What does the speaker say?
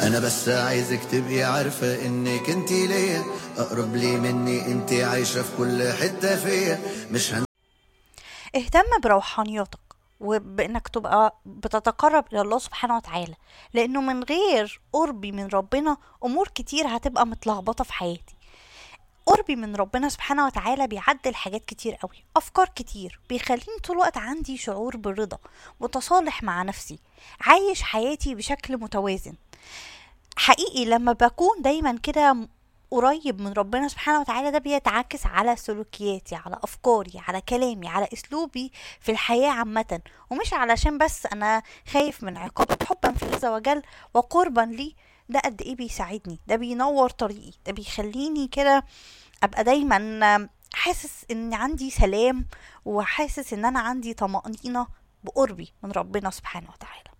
انا بس عايزك تبقي عارفة انك انتي ليا اقرب لي مني انتي عايشة في كل حتة فيا مش هن... اهتم بروحانياتك وبانك تبقى بتتقرب الى الله سبحانه وتعالى لانه من غير قربي من ربنا امور كتير هتبقى متلخبطه في حياتي قربي من ربنا سبحانه وتعالى بيعدل حاجات كتير قوي افكار كتير بيخليني طول الوقت عندي شعور بالرضا متصالح مع نفسي عايش حياتي بشكل متوازن حقيقي لما بكون دايما كده م- قريب من ربنا سبحانه وتعالى ده بيتعكس على سلوكياتي على افكاري على كلامي على اسلوبي في الحياه عامه ومش علشان بس انا خايف من عقاب حبا في الله عز وجل وقربا ليه ده قد ايه بيساعدني ده بينور طريقي ده بيخليني كده ابقى دايما حاسس ان عندي سلام وحاسس ان انا عندي طمأنينة بقربي من ربنا سبحانه وتعالى